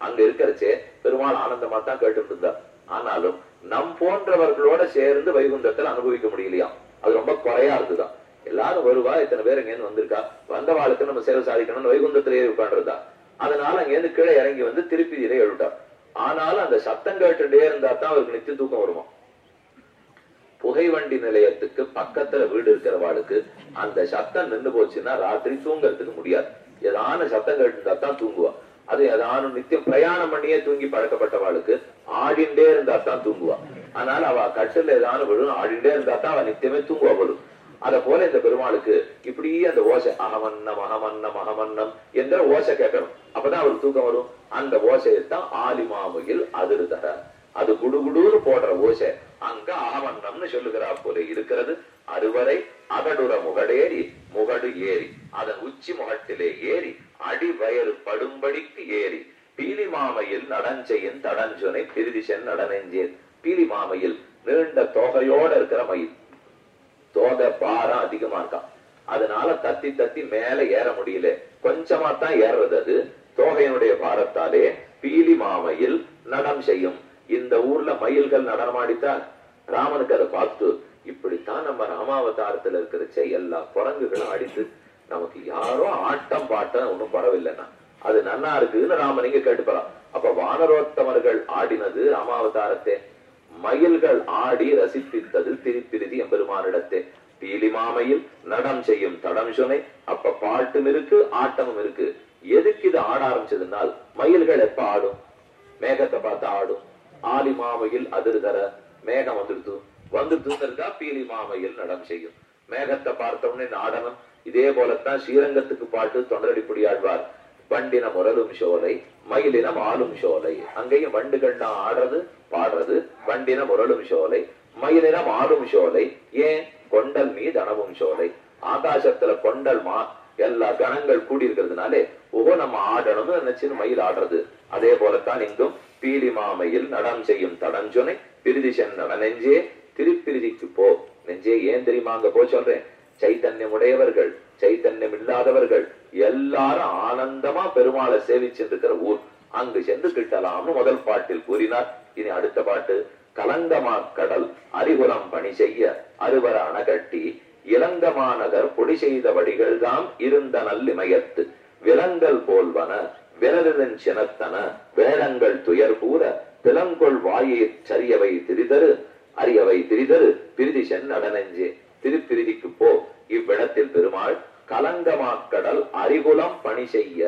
அங்க இருக்கிறச்சே பெருமாள் ஆனந்தமா தான் கேட்டுட்டு இருந்தார் ஆனாலும் நம் போன்றவர்களோட சேர்ந்து வைகுந்தத்தில் அனுபவிக்க முடியலையாம் அது ரொம்ப குறையா இருக்குதான் எல்லாரும் வருவா இத்தனை பேர் இங்க இருந்து வந்திருக்கா வந்தவாளுக்கு நம்ம சேவை சாதிக்கணும்னு வைகுந்தத்திலேயே உட்காந்துருந்தா அதனால அங்க இருந்து கீழே இறங்கி வந்து திருப்பி இதை எழுட்டார் ஆனாலும் அந்த சத்தம் கேட்டுட்டே இருந்தா தான் அவருக்கு நித்திய தூக்கம் வருமா புகை வண்டி நிலையத்துக்கு பக்கத்துல வீடு இருக்கிறவாளுக்கு அந்த சத்தம் நின்னு போச்சுன்னா ராத்திரி தூங்கறதுக்கு முடியாது ஏதான சத்தம் கேட்டுட்டா தான் தூங்குவா அது ஏதான நித்தியம் பிரயாணம் பண்ணியே தூங்கி பழக்கப்பட்டவாளுக்கு ஆடிண்டே இருந்தா தான் தூங்குவா அதனால அவ கட்டில ஏதான விழும் ஆடிண்டே இருந்தா தான் அவ நித்தியமே தூங்குவா வரும் அத போல இந்த பெருமாளுக்கு இப்படியே அந்த ஓசை அகமன்னம் அகமன்னம் அகமன்னம் என்ற ஓசை கேட்கணும் அப்பதான் அவருக்கு தூக்கம் வரும் அந்த ஓசையைத்தான் ஆலிமாமையில் அதிர்தர அது குடுகுடுன்னு போடுற ஓசை அங்க அகமன்னம்னு சொல்லுகிறா போல இருக்கிறது அறுவரை அகடுற முகடேறி முகடு ஏறி அதன் உச்சி முகட்டிலே ஏறி அடி வயறு படும்படிக்கு ஏறி பீலி மாமையில் நடஞ்செயின் தடஞ்சொனை பிரிதிசன் நடனெஞ்சேன் பீலி மாமையில் நீண்ட தொகையோட இருக்கிற மயில் தோகை பாரம் அதிகமா இருக்கான் அதனால தத்தி தத்தி மேல ஏற முடியல கொஞ்சமா தான் ஏறுறது அது தோகையினுடைய பாரத்தாலே பீலி மாமையில் நடம் செய்யும் இந்த ஊர்ல மயில்கள் நடனமாடித்தான் ராமனுக்கு அதை பார்த்து இப்படித்தான் நம்ம ராமாவதாரத்துல இருக்கிறச்ச எல்லா குரங்குகளும் அடித்து நமக்கு யாரோ ஆட்டம் பாட்டம் ஒண்ணும் பரவில்லைன்னா அது நன்னா இருக்குன்னு ராமன் இங்க கேட்டுப்பறான் அப்ப வானரோத்தமர்கள் ஆடினது ராமாவதாரத்தை மயில்கள் ஆடி ரசிப்பித்தது திருப்பிரிதி எம்பெருமானிடத்தே பீலி மாமையில் நடம் செய்யும் தடம் சுனை அப்ப பாட்டும் இருக்கு ஆட்டமும் இருக்கு எதுக்கு இது ஆட ஆரம்பிச்சதுனால் மயில்கள் எப்ப ஆடும் மேகத்தை பார்த்து ஆடும் ஆலி மாமையில் அதிர்தர மேகம் வந்துடுத்து வந்துடுத்துன்னு இருக்கா பீலி மாமையில் நடம் செய்யும் மேகத்தை பார்த்த உடனே நாடனம் இதே போலத்தான் ஸ்ரீரங்கத்துக்கு பாட்டு தொண்டரடிப்புடி ஆழ்வார் வண்டின முரலும் சோலை மயிலினம் ஆளும் சோலை அங்கேயும் வண்டுகள்னா ஆடுறது பாடுறது வண்டின முரலும் சோலை மயிலினம் ஆளும் சோலை ஏன் கொண்டல் மீது அணவும் சோலை ஆகாசத்துல கொண்டல் மா எல்லா கணங்கள் கூடி இருக்கிறதுனாலே ஓஹோ நம்ம ஆடணும்னு நினைச்சுன்னு மயில் ஆடுறது அதே போலத்தான் இங்கும் பீலி மாமையில் நடம் செய்யும் தடஞ்சுனை பிரிதி சென்ன நெஞ்சே திருப்பிரிதிக்கு போ நெஞ்சே ஏன் தெரியுமா அங்க போ சொல்றேன் சைத்தன்யம் உடையவர்கள் சைத்தன்யம் இல்லாதவர்கள் எல்லாரும் ஆனந்தமா பெருமாளை சேவிச்சிருக்கிற ஊர் அங்கு சென்று கிட்டலாம்னு முதல் பாட்டில் கூறினார் இனி அடுத்த பாட்டு கலங்கமா கடல் அரிகுலம் பணி செய்ய அறுவர அணகட்டி இளங்கமாநகர் பொடி செய்த வடிகள் தாம் இருந்த நல்லிமயத்து விலங்கல் போல்வன விரலின் சினத்தன வேடங்கள் துயர் கூற பிலங்கொள் வாயை சரியவை திரிதரு அரியவை திரிதரு பிரிதி சென் அடனெஞ்சே திருப்பிரிதிக்கு போ இவ்விடத்தில் பெருமாள் கலங்கமாக்கடல் அரிகுலம் பணி செய்ய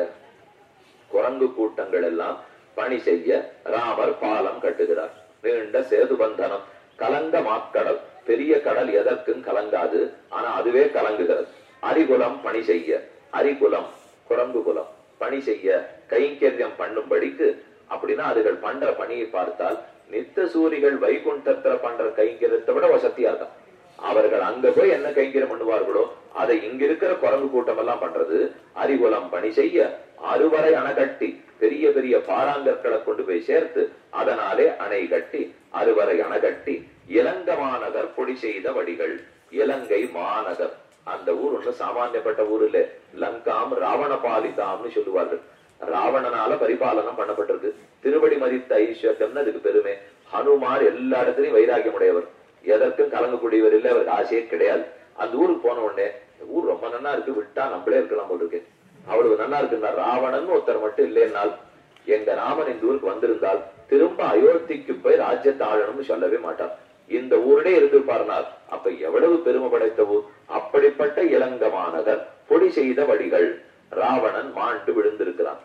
குரங்கு கூட்டங்கள் எல்லாம் பணி செய்ய ராமர் பாலம் கட்டுகிறார் நீண்ட சேது பந்தனம் கலங்க மாக்கடல் பெரிய கடல் எதற்கும் கலங்காது ஆனா அதுவே கலங்குகிறது அரிகுலம் பணி செய்ய அரிகுலம் குரங்கு குலம் பணி செய்ய கைங்கரியம் பண்ணும்படிக்கு அப்படின்னா அதுகள் பண்ற பணியை பார்த்தால் நித்த சூரிகள் வைகுண்டத்துல பண்ற கைங்கரியத்தை விட வசதியா இருக்கும் அவர்கள் அங்க போய் என்ன கைங்கரியம் பண்ணுவார்களோ அதை இங்க இருக்கிற குரங்கு கூட்டம் எல்லாம் பண்றது அறிகுலம் பணி செய்ய அறுவரை அணை கட்டி பெரிய பெரிய பாறாங்கற்களை கொண்டு போய் சேர்த்து அதனாலே அணை கட்டி அறுவரை அணை கட்டி இலங்க மாநகர் பொடி செய்த வடிகள் இலங்கை மாநகர் அந்த ஊர் ஒண்ணு சாமானியப்பட்ட ஊர் இல்ல லங்காம் ராவண பாலிதாம்னு சொல்லுவார்கள் ராவணனால பரிபாலனம் பண்ணப்பட்டிருக்கு திருவடி மதித்த ஐஸ்வர்யம்னு அதுக்கு பெருமை ஹனுமார் எல்லா இடத்துலயும் வைராகியம் உடையவர் எதற்கும் கலங்கக்கூடியவர் இல்லை அவருக்கு ஆசையே கிடையாது அந்த ஊருக்கு போன உடனே இந்த ஊர் ரொம்ப நன்னா இருக்கு விட்டா நம்மளே இருக்கலாம் போல இருக்கு அவ்வளவு நன்னா இருக்குன்னா ராவணன் ஒருத்தர் மட்டும் இல்லைன்னால் எங்க ராமன் இந்த ஊருக்கு வந்திருந்தால் திரும்ப அயோத்திக்கு போய் ராஜ்யத்தை ஆளணும்னு சொல்லவே மாட்டார் இந்த ஊரே இருந்திருப்பார்னால் அப்ப எவ்வளவு பெருமை படைத்த ஊர் அப்படிப்பட்ட இளங்கமானவர் பொடி செய்த வடிகள் ராவணன் மாண்டு விழுந்திருக்கிறான்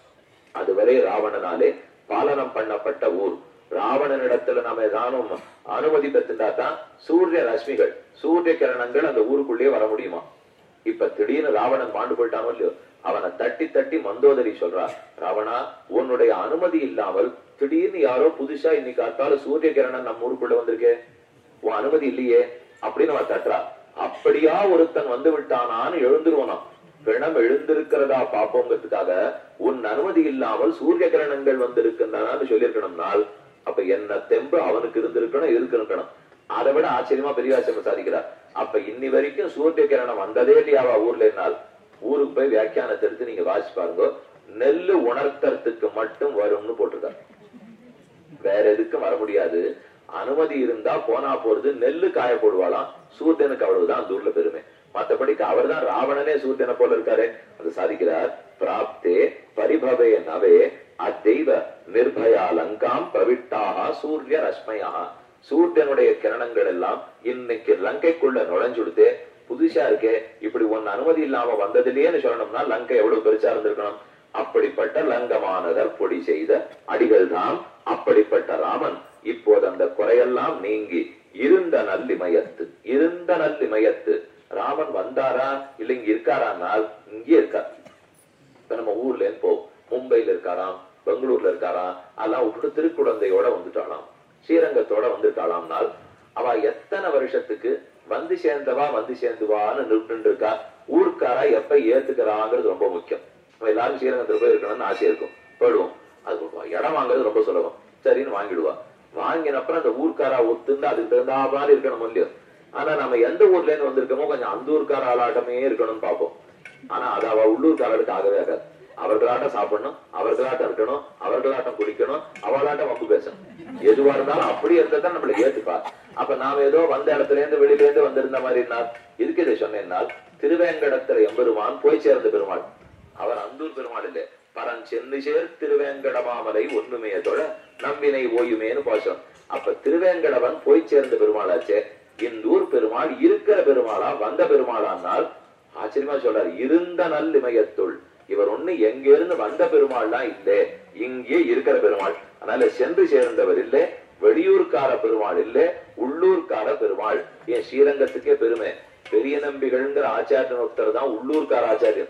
அதுவரை ராவணனாலே பாலனம் பண்ணப்பட்ட ஊர் ராவணனிடத்துல நாம ஏதானும் அனுமதி பெற்றுட்டா தான் சூரிய ரஷ்மிகள் சூரிய கிரணங்கள் அந்த ஊருக்குள்ளேயே வர முடியுமா இப்ப திடீர்னு ராவணன் மாண்டு போயிட்டானோ இல்லையோ அவனை தட்டி தட்டி மந்தோதரி சொல்றா ராவணா உன்னுடைய அனுமதி இல்லாமல் திடீர்னு யாரோ புதுசா இன்னைக்கு காத்தால சூரிய கிரணன் நம்ம ஊருக்குள்ள வந்திருக்கே உன் அனுமதி இல்லையே அப்படின்னு அவன் தட்டுறா அப்படியா ஒருத்தன் வந்து விட்டானான்னு எழுந்துருவனாம் பிணம் எழுந்திருக்கிறதா பாப்போங்கிறதுக்காக உன் அனுமதி இல்லாமல் சூரிய கிரணங்கள் வந்திருக்கின்றனான்னு சொல்லியிருக்கணும்னால் அப்ப என்ன தெம்பு அவனுக்கு இருந்திருக்கணும் இருக்கணும் அதை விட ஆச்சரியமா பெரிய ஆச்சரியம் சாதிக்கிறார் அப்ப இன்னி வரைக்கும் சூரிய கிரணம் வந்ததே இல்லையாவா ஊர்ல என்னால் ஊருக்கு போய் வியாக்கியானத்தை எடுத்து நீங்க வாசி பாருங்க நெல்லு உணர்த்தறதுக்கு மட்டும் வரும்னு போட்டிருக்காரு வேற எதுக்கும் வர முடியாது அனுமதி இருந்தா போனா போறது நெல்லு காய போடுவாளாம் சூரியனுக்கு அவ்வளவுதான் அந்த ஊர்ல பெருமை மத்தபடிக்கு அவர் தான் ராவணனே சூரியனை போல இருக்காரு அது சாதிக்கிறார் பிராப்தே பரிபவே நவே அத்தெய்வ நிர்பயா லங்காம் பிரவிட்டாக சூரிய ரஷ்மயா சூரியனுடைய கிரணங்கள் எல்லாம் இன்னைக்கு லங்கைக்குள்ள நுழைஞ்சுடுத்தே புதுசா இருக்கே இப்படி ஒன்னு அனுமதி இல்லாம வந்ததிலேன்னு சொல்லணும்னா லங்கை எவ்வளவு பெருசா இருந்திருக்கணும் அப்படிப்பட்ட லங்கமானதர் பொடி செய்த அடிகள் தான் அப்படிப்பட்ட ராமன் இப்போது அந்த குறையெல்லாம் நீங்கி இருந்த நல்லிமயத்து இருந்த நல்லிமயத்து ராமன் வந்தாரா இல்ல இங்க இருக்காரானால் இங்கே இருக்கார் இப்ப நம்ம ஊர்ல இருந்து போ மும்பைல இருக்காராம் பெங்களூர்ல இருக்காராம் அதெல்லாம் விட்டுட்டு திருக்குழந்தையோட வந்துட்டாளாம் ஸ்ரீரங்கத்தோட வந்துட்டாளாம்னால் அவ எத்தனை வருஷத்துக்கு வந்து சேர்ந்தவா வந்து சேர்ந்துவான்னு நின்று இருக்கா ஊர்க்காரா எப்ப ஏத்துக்கிறாங்கிறது ரொம்ப முக்கியம் நம்ம எல்லாரும் ஸ்ரீரங்கத்துல போய் இருக்கணும்னு ஆசை இருக்கும் போயிடுவோம் அது கொடுப்போம். இடம் வாங்குறது ரொம்ப சுலபம் சரின்னு வாங்கிடுவா வாங்கின அப்புறம் அந்த ஊர்க்காரா ஒத்துந்து அதுக்கு தகுந்தா மாதிரி இருக்கணும் இல்லையோ ஆனா நம்ம எந்த ஊர்ல இருந்து வந்திருக்கோமோ கொஞ்சம் அந்த ஊர்க்கார ஆளாட்டமே இருக்கணும்னு பார்ப்போம் ஆனா அது அவ உள்ளூர்காரர்களுக்கு ஆகவே ஆகாது அவர்களாட்டம் சாப்பிடணும் அவர்களாட்டம் இருக்கணும் அவர்களாட்டம் குடிக்கணும் அவளாட்டம் வம்பு பேசணும் எதுவா இருந்தாலும் அப்படி இருந்தா நம்மள ஏத்துப்பா அப்ப நாம ஏதோ வந்த இடத்துல இருந்து வெளியில இருந்து வந்திருந்த மாதிரி இருந்தால் இதுக்கு இதை சொன்னேன்னால் திருவேங்கடத்துல எம்பெருமான் போய் சேர்ந்த பெருமாள் அவர் அந்தூர் பெருமாள் இல்ல பரன் சென்னு சேர் திருவேங்கடமாமலை ஒண்ணுமைய தொழ நம்பினை ஓயுமேன்னு பாசம் அப்ப திருவேங்கடவன் போய் சேர்ந்த பெருமாளாச்சே இந்த ஊர் பெருமாள் இருக்கிற பெருமாளா வந்த பெருமாளானால் ஆச்சரியமா சொல்றாரு இருந்த நல் இமயத்துள் இவர் ஒண்ணு எங்க இருந்து வந்த பெருமாள்லாம் இல்லே இங்கே இருக்கிற பெருமாள் அதனால சென்று சேர்ந்தவர் இல்லே வெளியூர்கார பெருமாள் இல்ல உள்ளூர்கார பெருமாள் ஏன் ஸ்ரீரங்கத்துக்கே பெருமை பெரிய நம்பிகள்ங்கிற ஆச்சாரியன் ஒருத்தர் தான் உள்ளூர்கார ஆச்சாரியன்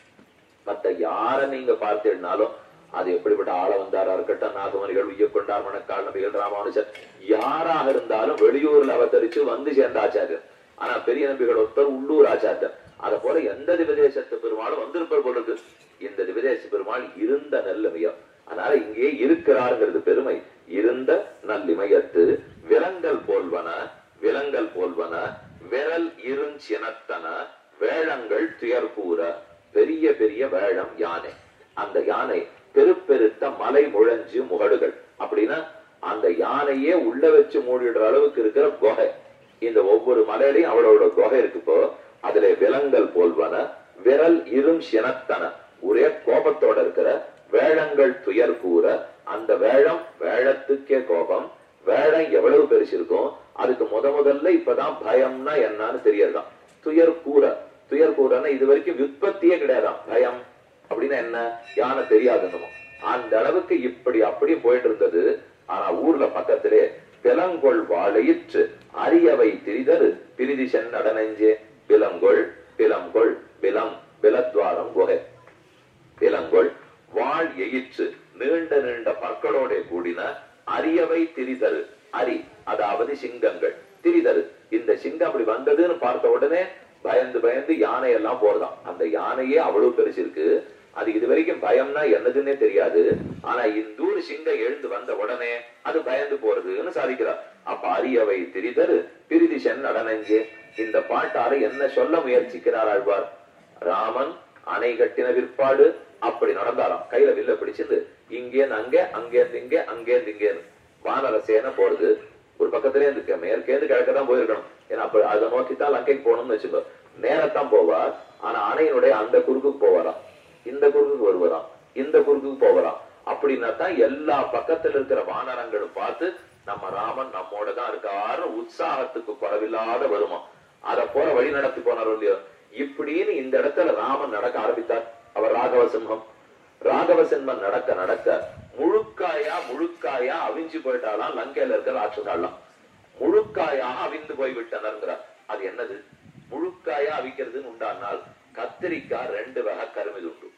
மத்த யார நீங்க பார்த்தீங்கன்னாலும் அது எப்படிப்பட்ட ஆள வந்தாரா இருக்கட்டும் நாகமணிகள் உய்ய கொண்டார் மணக்கால் நம்பிகள் ராமானுஜர் யாராக இருந்தாலும் வெளியூர்ல அவதரிச்சு வந்து சேர்ந்த ஆச்சாரியர் ஆனா பெரிய நம்பிகள் ஒருத்தர் உள்ளூர் ஆச்சாரியர் அத போல எந்த திவதேசத்து பெருமாளும் வந்திருப்பர் போல இருக்கு இந்த திவதேச பெருமாள் இருந்த நல்லிமயம் அதனால இங்கே இருக்கிறாருங்கிறது பெருமை இருந்த நல்லிமயத்து விலங்கல் போல்வன விலங்கல் போல்வன விரல் இருஞ்சினத்தன வேளங்கள் துயர் கூற பெரிய பெரிய வேழம் யானை அந்த யானை பெருப்பெருத்த மலை முழஞ்சு முகடுகள் அப்படின்னா அந்த யானையே உள்ள வச்சு மூடிடுற அளவுக்கு இருக்கிற குகை இந்த ஒவ்வொரு மலையிலையும் அவளோட குகை இருக்குப்போ அதுல விலங்கல் போல்வன விரல் இரும் சினத்தன ஒரே கோபத்தோட இருக்கிற வேழங்கள் துயர் கூற அந்த வேழம் வேழத்துக்கே கோபம் வேழம் எவ்வளவு பெருசு இருக்கும் அதுக்கு முத முதல்ல இப்பதான் பயம்னா என்னன்னு தெரியறதாம் துயர் கூற துயர் கூறன்னா இது வரைக்கும் விற்பத்தியே கிடையாதாம் பயம் அப்படின்னா என்ன யானை தெரியாதுன்னு அந்த அளவுக்கு இப்படி அப்படி போயிட்டு இருந்தது ஆனா ஊர்ல பக்கத்திலே பிலங்கொள் வாழையிற்று அரியவை திரிதரு பிரிதி சென்னடனெஞ்சே பிலங்கொள் பிலங்கொள் பிலம் பிலத்வாரம் குகை பிலங்கொள் வாழ் எயிற்று நீண்ட நீண்ட பற்களோட கூடின அரியவை திரிதரு அரி அதாவது சிங்கங்கள் திரிதரு இந்த சிங்கம் அப்படி வந்ததுன்னு பார்த்த உடனே பயந்து பயந்து யானை எல்லாம் போறதாம் அந்த யானையே அவ்வளவு பெருசு இருக்கு அது இது வரைக்கும் பயம்னா என்னதுன்னே தெரியாது ஆனா இந்தூர் சிங்கம் எழுந்து வந்த உடனே அது பயந்து போறதுன்னு சாதிக்கிறார் அப்ப அரியவை திரிதரு பிரிதி சென் அடனஞ்சே இந்த பாட்டாரை என்ன சொல்ல முயற்சிக்கிறார் ஆழ்வார் ராமன் அணை கட்டின பிற்பாடு அப்படி நடந்தாராம் கையில வில்ல பிடிச்சது இங்கேருந்து அங்கே அங்கேருந்து இங்கே அங்கேருந்து இங்கேருந்து வானர சேனை போறது ஒரு பக்கத்திலே இருக்கு மேற்கேந்து கிழக்க தான் போயிருக்கணும் ஏன்னா அப்ப அதை நோக்கித்தான் லங்கைக்கு போகணும்னு வச்சுக்கோ நேரத்தான் போவார் ஆனா அணையினுடைய அந்த குறுக்குக்கு போவாராம் இந்த குறுக்குக்கு வருவாராம் இந்த குறுக்குக்கு போவாராம் அப்படின்னா தான் எல்லா பக்கத்துல இருக்கிற வானரங்களும் பார்த்து நம்ம ராமன் நம்மோட தான் இருக்காருன்னு உற்சாகத்துக்கு குறவில்லாத வருமா அத போல வழி நடத்தி போனாரோ இல்லையோ இப்படின்னு இந்த இடத்துல ராமன் நடக்க ஆரம்பித்தார் அவர் ராகவ சிம்ஹம் ராகவ சிம்மன் நடக்க நடக்க முழுக்காயா முழுக்காயா அவிஞ்சு போயிட்டாலாம் லங்கையில இருக்கிற ராட்சசாலாம் முழுக்காயா அவிந்து போய்விட்டனர்ங்கிறார் அது என்னது முழுக்காயா அவிக்கிறதுன்னு உண்டானால் கத்திரிக்காய் ரெண்டு வகை கருமிது உண்டு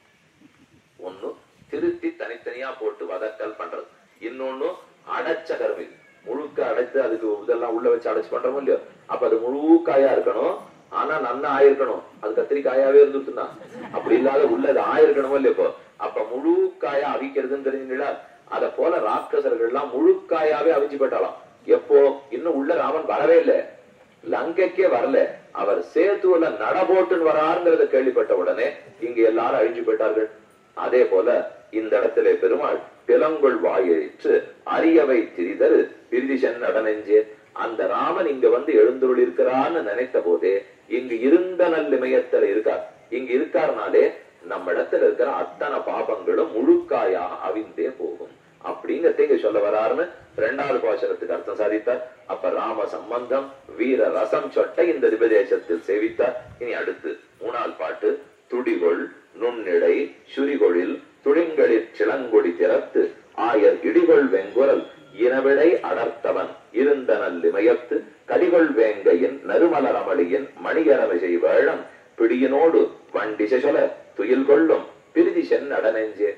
ஒண்ணு திருத்தி தனித்தனியா போட்டு வதக்கல் பண்றது இன்னொன்னு அடைச்ச கருமிது முழுக்க அடைத்து அதுக்கு இதெல்லாம் உள்ள வச்சு அடைச்சு பண்றோமோ இல்லையோ அப்ப அது முழுக்காயா இருக்கணும் ஆனா நன்னா ஆயிருக்கணும் அது கத்திரிக்காயாவே இருந்துட்டுனா அப்படி இல்லாத உள்ளது ஆயிருக்கணுமோ இல்லையோ இப்போ அப்ப முழு காயா அவிக்கிறதுன்னு தெரிஞ்சுங்களா அத போல ராட்சசர்கள் எல்லாம் முழுக்காயாவே அவிஞ்சு போயிட்டாலாம் எப்போ இன்னும் உள்ள ராமன் வரவே இல்லை லங்கைக்கே வரல அவர் சேத்துவல நடபோட்டுன்னு வராருங்கிறத கேள்விப்பட்ட உடனே இங்க எல்லாரும் அழிஞ்சு போயிட்டார்கள் அதே போல இந்த இடத்திலே பெருமாள் பிலங்குள் வாயிற்று அரியவை திரிதரு பிரிதிசன் நடனெஞ்சே அந்த ராமன் இங்க வந்து எழுந்துருள் இருக்கிறான்னு நினைத்த போதே இங்கு இருந்த நல்லிமயத்துல இருக்கார் இங்க இருக்காருனாலே நம்ம இடத்துல இருக்கிற அத்தனை பாபங்களும் முழுக்காயாக அவிந்தே போகும் அப்படிங்கறத இங்க சொல்ல வராருன்னு இரண்டாவது பாசனத்துக்கு அர்த்தம் சாதித்தார் அப்ப ராம சம்பந்தம் வீர ரசம் சொட்ட இந்த திபதேசத்தில் சேவித்தார் இனி அடுத்து மூணாவது பாட்டு துடிகொள் நுண்ணிடை சுரிகொழில் துளிங்களிற் சிளங்கொடி திறத்து ஆயர் இடிகொள் வெங்குரல் இனவிடை அடர்த்தவன் இருந்த நல்லிமயத்து கடிகொள் வேங்கையின் நறுமலரமளியின் மணியரவிசை வேழம் பிடியினோடு வண்டிசை சொல துயில் கொள்ளும் பிரிதி சென் அடனெஞ்சே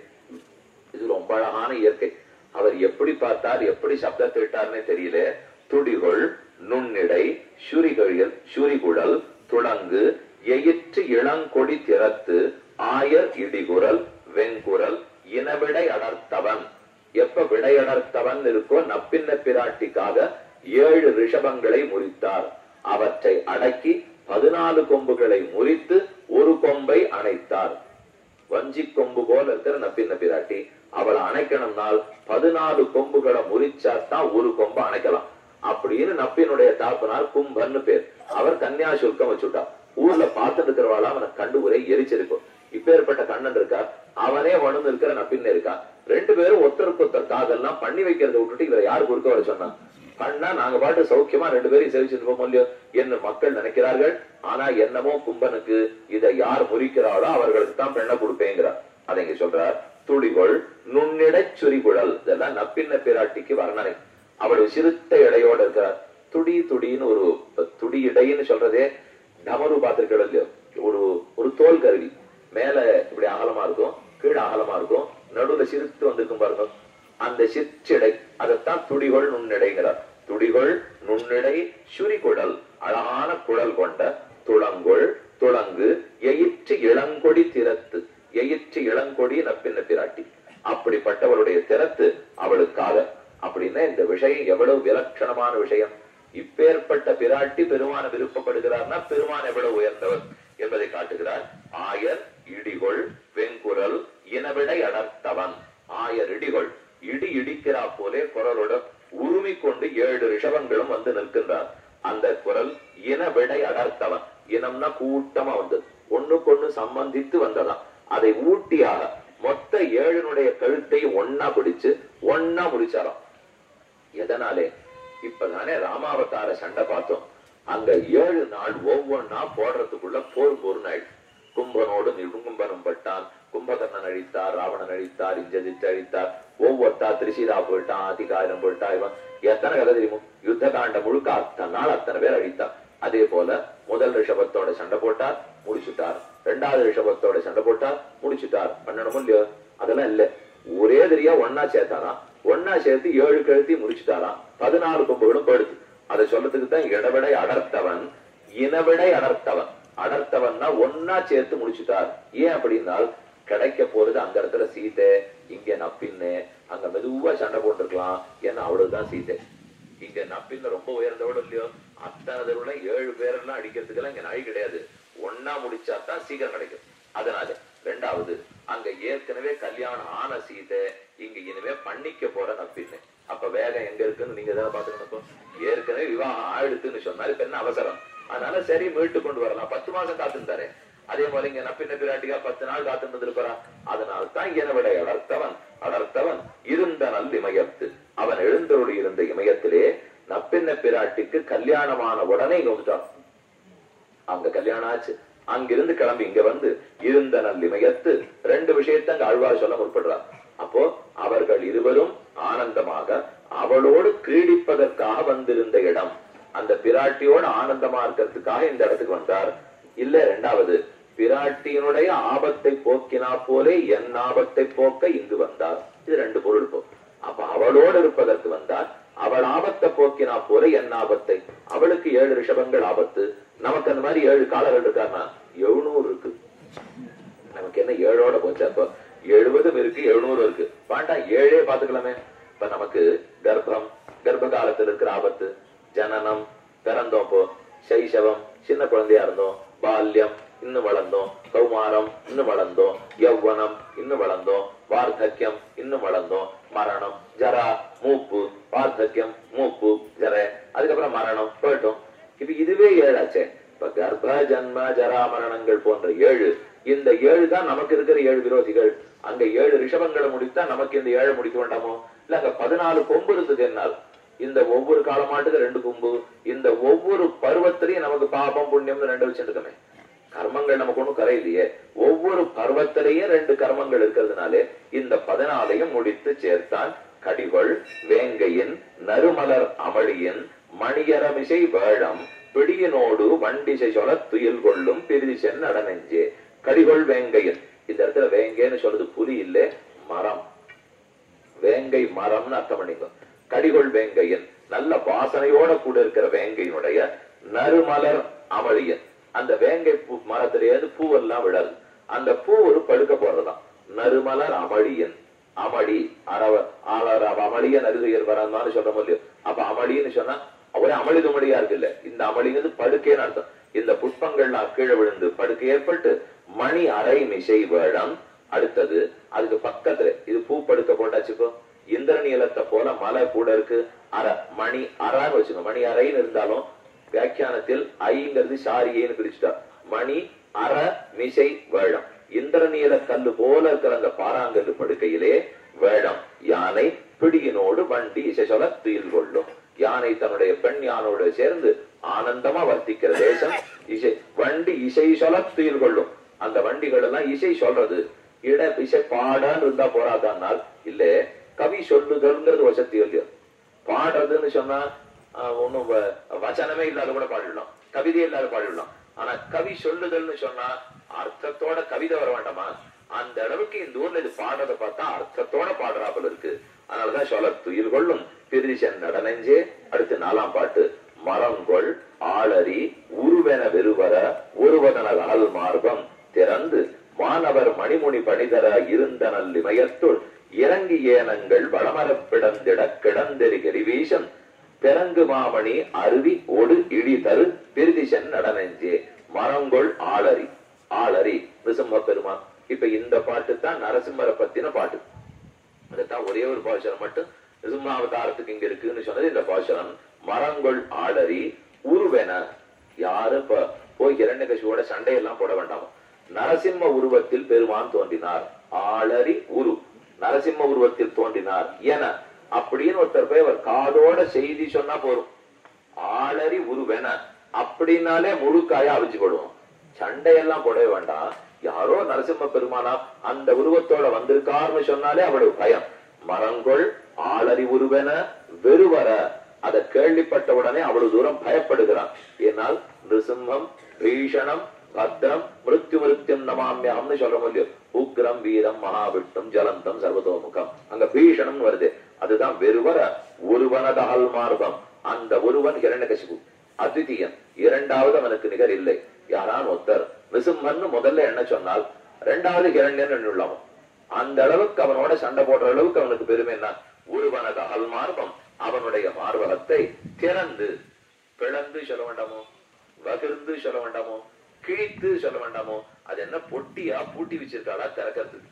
இது ரொம்ப அழகான இயற்கை அவர் எப்படி பார்த்தார் எப்படி சப்தத்தை இட்டார்னே தெரியல துடிகொள் நுண்ணிடை சுரிகழியல் சுரிகுழல் துளங்கு எயிற்று இளங்கொடி திறத்து ஆயர் இடிகுரல் வெங்குரல் இனவிடை அடர்த்தவன் எப்ப விடையடர்த்தவன் இருக்கோ நப்பின்ன பிராட்டிக்காக ஏழு ரிஷபங்களை முறித்தார் அவற்றை அடக்கி பதினாலு கொம்புகளை முறித்து ஒரு கொம்பை அணைத்தார் வஞ்சி கொம்பு போல இருக்கிற நப்பின்ன பிராட்டி அவளை அணைக்கணும்னால் பதினாலு கொம்புகளை முறிச்சாதான் ஒரு கொம்பை அணைக்கலாம் அப்படின்னு நப்பினுடைய தாப்பனார் கும்பன்னு பேர் அவர் கன்னியா சுல்கம் வச்சுட்டார் ஊர்ல பார்த்துட்டு இருக்கிறவாள அவனை கண்டு ஒரே எரிச்சிருக்கும் இப்பேற்பட்ட கண்ணன் இருக்கா அவனே வனு இருக்கிற நப்பின்னு இருக்கா ரெண்டு பேரும் ஒருத்தருக்கு ஒருத்தர் காதெல்லாம் பண்ணி வைக்கிறத விட்டுட்டு இவரை யாரு குறுக்க வர சொன்னான் பண்ணா நாங்க பாட்டு சௌக்கியமா ரெண்டு பேரும் சேவிச்சுட்டு போக முடியும் என்று மக்கள் நினைக்கிறார்கள் ஆனா என்னமோ கும்பனுக்கு இதை யார் முறிக்கிறாளோ அவர்களுக்கு தான் பெண்ணை கொடுப்பேங்கிறார் அதை இங்க சொல்றார் துளிகொள் நுண்ணிடை சுரிகுழல் இதெல்லாம் நப்பின்ன பிராட்டிக்கு வர்ணனை அவள் சிறுத்த இடையோட இருக்கிறார் துடி துடின்னு ஒரு துடி இடைன்னு சொல்றதே டமரு பார்த்திருக்கள் இல்லையோ ஒரு ஒரு தோல் கருவி மேல இப்படி அகலமா இருக்கும் கீழே அகலமா இருக்கும் நடுவுல சிரித்து வந்திருக்கும் பாருங்க அந்த சிற்றிடை அதைத்தான் துடிகொள் நுண்ணிடைங்கிறார் துடிகொள் நுண்ணிடை சுரிகுழல் அழகான குழல் கொண்ட துளங்கொள் துளங்கு எயிற்று இளங்கொடி திறத்து எயிற்று இளங்கொடி நப்பின்ன பிராட்டி அப்படிப்பட்டவளுடைய திறத்து அவளுக்காக அப்படின்னா இந்த விஷயம் எவ்வளவு விலட்சணமான விஷயம் இப்பேற்பட்ட பிராட்டி பெருமான விருப்பப்படுகிறார்னா பெருமான் எவ்வளவு உயர்ந்தவர் என்பதை காட்டுகிறார் ஆயர் இடிகொள் வெங்குரல் இனவிடை அடர்த்தவன் ஆயர் இடிகொள் இடி இடிக்கிறா போலே குரலோட உருமி கொண்டு ஏழு ரிஷபங்களும் வந்து நிற்கின்றார் அந்த குரல் இன விடை அடர்த்தவன் இனம்னா கூட்டமா வந்தது ஒண்ணுக்கொண்ணு சம்பந்தித்து வந்ததாம் அதை ஊட்டியாக மொத்த ஏழுனுடைய கழுத்தை ஒன்னா பிடிச்சு ஒன்னா முடிச்சாராம் எதனாலே இப்பதானே ராமாவதார சண்டை பார்த்தோம் அங்க ஏழு நாள் ஒவ்வொன்னா போடுறதுக்குள்ள போர் போர் நாள் கும்பனோடு நிருங்கும்பனும் பட்டான் கும்பகர்ணன் அழித்தார் ராவணன் அழித்தார் இஞ்சதித்து அழித்தார் ஒவ்வொருத்தா திரிசிரா போயிட்டான் அதிகாரம் போயிட்டா இவன் எத்தனை கதை தெரியுமோ யுத்த காண்ட முழுக்க அத்தனை நாள் அத்தனை பேர் அழித்தார் அதே போல முதல் ரிஷபத்தோட சண்டை போட்டார் முடிச்சுட்டார் ரெண்டாவது ரிஷபத்தோட சண்டை போட்டார் முடிச்சுட்டார் பண்ணணும் இல்லையோ அதெல்லாம் இல்ல ஒரே தெரியா ஒன்னா சேர்த்தாராம் ஒன்னா சேர்த்து ஏழு கழுத்தி முடிச்சுட்டாராம் பதினாறு கொம்புகளும் போயிடுச்சு அதை சொல்றதுக்கு தான் இடவிடை அடர்த்தவன் இனவிடை அடர்த்தவன் அடர்த்தவன்னா ஒன்னா சேர்த்து முடிச்சுட்டார் ஏன் அப்படின்னால் கிடைக்க போறது அந்த இடத்துல சீதை இங்க நப்பின்னு அங்க மெதுவா சண்டை போட்டுருக்கலாம் ஏன்னா அவ்வளவுதான் சீதை இங்க நப்பின்னு ரொம்ப உயர்ந்தவோட இல்லையோ அத்தனை தடவை ஏழு பேரெல்லாம் அடிக்கிறதுக்கெல்லாம் இங்க நாய் கிடையாது ஒன்னா முடிச்சா தான் சீக்கிரம் கிடைக்கும் அதனால ரெண்டாவது அங்க ஏற்கனவே கல்யாணம் ஆன சீதை இங்க இனிமே பண்ணிக்க போற நப்பின்னு அப்ப வேகம் எங்க இருக்குன்னு நீங்க தானே பாத்துக்கணும் ஏற்கனவே விவாகம் ஆயிடுத்துன்னு சொன்னாரு இப்ப என்ன அவசரம் அதனால சரி மீட்டு கொண்டு வரலாம் பத்து மாசம் காத்துட்டாரு அதே போல இங்க நப்பின்ன பிராட்டிகா பத்து நாள் காத்து இருந்திருப்பாரா அதனால் தான் எனவிட அடர்த்தவன் அடர்த்தவன் இருந்த நல் இமயத்து அவன் எழுந்தருளி இருந்த இமயத்திலே நப்பின்ன பிராட்டிக்கு கல்யாணமான உடனே இங்க வந்துட்டான் அங்க கல்யாணம் ஆச்சு அங்கிருந்து கிளம்பி இங்க வந்து இருந்த நல் இமயத்து ரெண்டு விஷயத்தை அங்க ஆழ்வார் சொல்ல முற்படுறார் அப்போ அவர்கள் இருவரும் ஆனந்தமாக அவளோடு கிரீடிப்பதற்காக வந்திருந்த இடம் அந்த பிராட்டியோட ஆனந்தமா இருக்கிறதுக்காக இந்த இடத்துக்கு வந்தார் இல்ல ரெண்டாவது பிராட்டியினுடைய ஆபத்தை போக்கினா போலே என் ஆபத்தை போக்க இங்கு வந்தார் இது ரெண்டு பொருள் போ அப்ப அவளோடு இருப்பதற்கு வந்தார் அவள் ஆபத்தை போக்கினா போல என் ஆபத்தை அவளுக்கு ஏழு ரிஷபங்கள் ஆபத்து நமக்கு அந்த மாதிரி ஏழு காலங்கள் இருக்காருன்னா எழுநூறு இருக்கு நமக்கு என்ன ஏழோட போச்சு அப்போ எழுபதும் இருக்கு எழுநூறு இருக்கு பாண்டா ஏழே பாத்துக்கலாமே இப்ப நமக்கு கர்ப்பம் கர்ப்ப காலத்துல இருக்கிற ஆபத்து ஜனனம் பிறந்தோம் போ சைசவம் சின்ன குழந்தையா இருந்தோம் பால்யம் இன்னும் வளர்ந்தோம் கௌமாரம் இன்னும் வளர்ந்தோம் யௌவனம் இன்னும் வளர்ந்தோம் வார்த்தக்கியம் இன்னும் வளர்ந்தோம் மரணம் ஜரா மூப்பு வார்த்தக்கியம் மூப்பு ஜர அதுக்கப்புறம் மரணம் போயிட்டோம் இப்ப இதுவே ஏழாச்சே இப்ப கர்ப்ப ஜன்ம ஜரா மரணங்கள் போன்ற ஏழு இந்த ஏழு தான் நமக்கு இருக்கிற ஏழு விரோதிகள் அங்க ஏழு ரிஷபங்களை முடித்தா நமக்கு இந்த ஏழு முடிக்க வேண்டாமோ இல்ல அங்க பதினாலு கொம்பு இருக்குது என்னால் இந்த ஒவ்வொரு காலமாட்டுக்கு ரெண்டு கொம்பு இந்த ஒவ்வொரு பருவத்திலையும் நமக்கு பாபம் புண்ணியம்னு ரெண்டு வச்சிருக்கமே கர்மங்கள் நமக்கு ஒண்ணும் கரையிலையே ஒவ்வொரு பருவத்திலேயும் ரெண்டு கர்மங்கள் இருக்கிறதுனாலே இந்த பதினாலையும் முடித்து சேர்த்தான் கடிகொள் வேங்கையின் நறுமலர் அமளியின் மணியரமிசை வேழம் பிடியினோடு வண்டிசை சொல துயில் கொள்ளும் பிரிதிசென் நடனெஞ்சே கடிகொள் வேங்கையின் இந்த இடத்துல வேங்கைன்னு சொல்றது புலி இல்ல மரம் வேங்கை மரம்னு அர்த்தம் பண்ணிக்கோ கடிகொள் வேங்கையின் நல்ல வாசனையோட கூட இருக்கிற வேங்கையினுடைய நறுமலர் அமளியன் அந்த வேங்கை பூ மரத்திலேயே பூவெல்லாம் விடாது அந்த பூ ஒரு படுக்க போறதுதான் நறுமலர் அமளியன் அமளி அரவ ஆளர் அமளிய நறுகையர் வரான்னு சொல்ற இல்லையோ அப்ப அமளின்னு சொன்னா ஒரே அமளி துமளியா இருக்குல்ல இந்த அமளிங்கிறது படுக்கைன்னு அர்த்தம் இந்த புஷ்பங்கள்லாம் கீழே விழுந்து படுக்கை ஏற்பட்டு மணி அரை மிசை வேடம் அடுத்தது அதுக்கு பக்கத்துல இது பூ படுக்க போட்டாச்சுக்கோ இந்திரநீலத்தை போல மலை கூட இருக்கு அரை மணி அறான்னு வச்சுக்கோ மணி அறைன்னு இருந்தாலும் வியாக்கியானத்தில் ஐங்கிறது சாரியைன்னு பிரிச்சுட்டா மணி அற மிசை வேடம் இந்திரநீல கல்லு போல இருக்கிற அந்த பாறாங்கல்லு படுக்கையிலே வேடம் யானை பிடியினோடு வண்டி இசை சொல்ல துயில் கொள்ளும் யானை தன்னுடைய பெண் யானோடு சேர்ந்து ஆனந்தமா வர்த்திக்கிற தேசம் இசை வண்டி இசை சொல்ல துயில் கொள்ளும் அந்த வண்டிகள் எல்லாம் இசை சொல்றது இட இசை பாடான்னு இருந்தா போறாதானால் இல்ல கவி சொல்லுதல்ங்கிறது வசதி இல்லையோ பாடுறதுன்னு சொன்னா ஆஹ், ஒண்ணும் வ- வசனமே இல்லாத கூட பாடிடலாம் கவிதை இல்லாத பாடிடலாம் ஆனா கவி சொல்லுதல்னு சொன்னா அர்த்தத்தோட கவிதை வர வேண்டாமா அந்த அளவுக்கு இந்த ஊர்ல இது பாடுறத பார்த்தா அர்த்தத்தோட பாடுறாப்புல இருக்கு அதனாலதான் சொல்ல துயில் கொள்ளும் பிரிசன் நடனஞ்சே அடுத்து நாலாம் பாட்டு மரங்கொள் ஆளரி உருவென வெறுவர ஒருவதனல் அனல் மார்பம் திறந்து வானவர் மணிமுனி பணிதர இருந்த நல்லிமயத்துள் இறங்கி ஏனங்கள் வளமரப்பிடந்திட கிடந்தெறி கரிவீசன் பெரங்கு மாமணி அருவி ஒடு இடி தரு பிரிதிசன் நடனெஞ்சே மரங்கொள் ஆளரி ஆளரி நிருசிம்ம பெருமான் இப்ப இந்த பாட்டு தான் நரசிம்மரை பத்தின பாட்டு அதுதான் ஒரே ஒரு பாசுரம் மட்டும் நிருசிம்மாவதாரத்துக்கு இங்க இருக்குன்னு சொன்னது இந்த பாசுரம் மரங்கொள் ஆளரி உருவென யாரு இப்ப போய் இரண்யகசியோட சண்டையெல்லாம் போட வேண்டாம் நரசிம்ம உருவத்தில் பெருமான் தோன்றினார் ஆளரி உரு நரசிம்ம உருவத்தில் தோன்றினார் என அப்படின்னு ஒருத்தர் போய் அவர் காதோட செய்தி சொன்னா போதும் ஆளரி உருவென அப்படின்னாலே முழுக்காயா அவிச்சு போடுவோம் சண்டையெல்லாம் போடவே வேண்டாம் யாரோ நரசிம்ம பெருமானா அந்த உருவத்தோட வந்திருக்காருன்னு சொன்னாலே அவளுக்கு பயம் மரங்கொள் ஆளறி உருவென வெறுவர அதை கேள்விப்பட்ட உடனே அவ்வளவு தூரம் பயப்படுகிறான் ஏனால் நிருசிம்மம் பீஷணம் பத்ரம் மிருத்யு மிருத்யம் நமாமியம்னு சொல்றோம் இல்லையோ உக்ரம் வீரம் மகாவிஷ்ணும் ஜலந்தம் சர்வதோமுகம் அங்க பீஷணம் வருது அதுதான் வெறுவர ஒருவனதகல் மார்பம் அந்த ஒருவன் ஹிரண்யகசிபு அத்விதீயன் இரண்டாவது அவனுக்கு நிகர் இல்லை யாரான் ஒருத்தர் நிருசிம்மன் முதல்ல என்ன சொன்னால் இரண்டாவது ஹிரண்யன் எண்ணுள்ளாமோ அந்த அளவுக்கு அவனோட சண்டை போடுற அளவுக்கு அவனுக்கு பெருமை என்ன ஒருவனது அகல் மார்பம் அவனுடைய மார்பகத்தை திறந்து பிளந்து சொல்ல வேண்டாமோ வகிர்ந்து சொல்ல வேண்டாமோ கிழித்து சொல்ல வேண்டாமோ அது என்ன பொட்டியா பூட்டி வச்சிருக்காளா திறக்கிறதுக்கு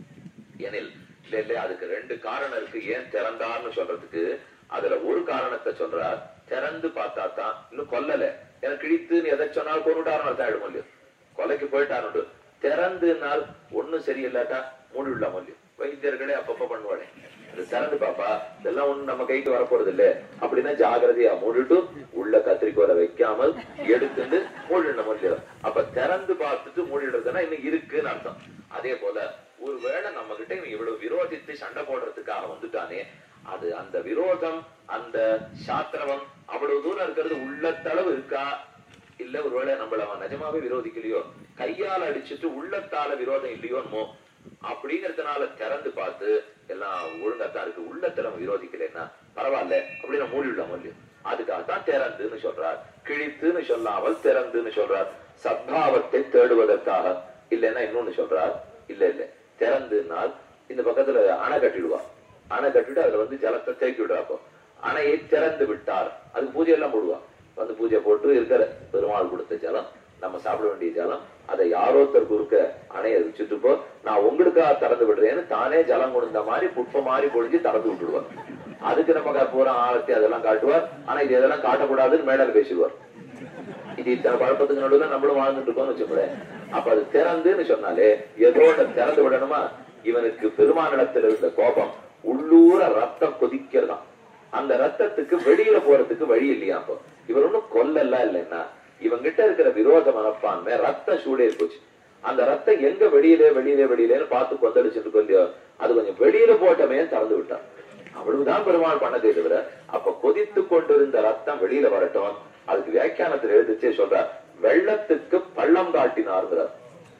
எனில் இல்ல இல்ல அதுக்கு ரெண்டு காரணம் இருக்கு ஏன் திறந்தார்னு சொல்றதுக்கு அதுல ஒரு காரணத்தை சொல்றார் திறந்து பார்த்தா தான் இன்னும் கொல்லல எனக்கு கிழித்துன்னு எதை சொன்னாலும் கொண்டுட்டாருன்னு அர்த்தம் ஆயிடும் இல்லையோ கொலைக்கு போயிட்டாரு திறந்துனால் ஒண்ணும் சரியில்லாட்டா மூடி விடலாம் இல்லையோ வைத்தியர்களே அப்பப்ப பண்ணுவாளே இது திறந்து பாப்பா இதெல்லாம் ஒண்ணு நம்ம கைக்கு வரப்போறது இல்ல அப்படின்னா ஜாகிரதையா மூடிட்டு உள்ள கத்திரிக்கோலை வைக்காமல் எடுத்துட்டு மூடிடணும் இல்லையோ அப்ப திறந்து பார்த்துட்டு மூடிடுறதுன்னா இன்னும் இருக்குன்னு அர்த்தம் அதே போல ஒருவேளை நம்ம கிட்ட இவன் இவ்வளவு விரோதித்து சண்டை போடுறதுக்காக வந்துட்டானே அது அந்த விரோதம் அந்த சாத்திரவம் அவ்வளவு தூரம் இருக்கிறது உள்ளத்தளவு இருக்கா இல்ல ஒருவேளை நம்மள அவன் நிஜமாவே விரோதிக்கலையோ கையால அடிச்சிட்டு உள்ளத்தால விரோதம் இல்லையோன்மோ அப்படிங்கறதுனால திறந்து பார்த்து எல்லாம் ஒழுங்காத்தான் இருக்கு உள்ளத்துல அவன் விரோதிக்கலைன்னா பரவாயில்ல அப்படின்னு மூடி விடலாம் இல்லையோ அதுக்காகத்தான் திறந்துன்னு சொல்றார் கிழித்துன்னு சொல்லாமல் திறந்துன்னு சொல்றார் சத்பாவத்தை தேடுவதற்காக இல்லைன்னா இன்னொன்னு சொல்றார் இல்ல இல்ல திறந்துனால் இந்த பக்கத்துல அணை கட்டிடுவா அணை கட்டிட்டு அதுல வந்து ஜலத்தை தேக்கி விடுறாப்போ அணையை திறந்து விட்டார் அதுக்கு பூஜை எல்லாம் போடுவா வந்து பூஜை போட்டு இருக்கிற பெருமாள் கொடுத்த ஜலம் நம்ம சாப்பிட வேண்டிய ஜலம் அதை யாரோத்தர் குறுக்க அணைய வச்சுட்டு போ நான் உங்களுக்காக திறந்து விடுறேன்னு தானே ஜலம் கொடுத்த மாதிரி புட்ப மாதிரி பொழிஞ்சு திறந்து விட்டுடுவார் அதுக்கு நம்ம கற்பூரம் ஆரத்தி அதெல்லாம் காட்டுவார் ஆனா இது இதெல்லாம் காட்டக்கூடாதுன்னு மேடல் பேசிடுவார் இது இத்தனை குழப்பத்துக்கு நடுவுல நம்மளும் வாழ்ந்துட்டு இருக்கோம்னு வச்சுக்கோங்களேன் அப்ப அது திறந்துன்னு சொன்னாலே ஏதோ ஒண்ணு திறந்து விடணுமா இவனுக்கு பெருமானிடத்தில் இருந்த கோபம் உள்ளூர ரத்தம் கொதிக்கிறதாம் அந்த ரத்தத்துக்கு வெளியில போறதுக்கு வழி இல்லையா அப்போ இவர் ஒண்ணும் கொல்லலாம் இல்லைன்னா இவங்கிட்ட இருக்கிற விரோத மனப்பான்மை ரத்த சூடே போச்சு அந்த ரத்தம் எங்க வெளியிலே வெளியிலே வெளியிலேன்னு பார்த்து கொந்தளிச்சுட்டு கொல்லியோ அது கொஞ்சம் வெளியில போட்டமே திறந்து விட்டான் அவ்வளவுதான் பெருமாள் பண்ணதே தவிர அப்ப கொதித்து கொண்டிருந்த ரத்தம் வெளியில வரட்டும் அதுக்கு வியாக்கியானத்தில் எழுதிச்சே சொல்றார் வெள்ளத்துக்கு பள்ளம் காட்டினார்ங்கிறார்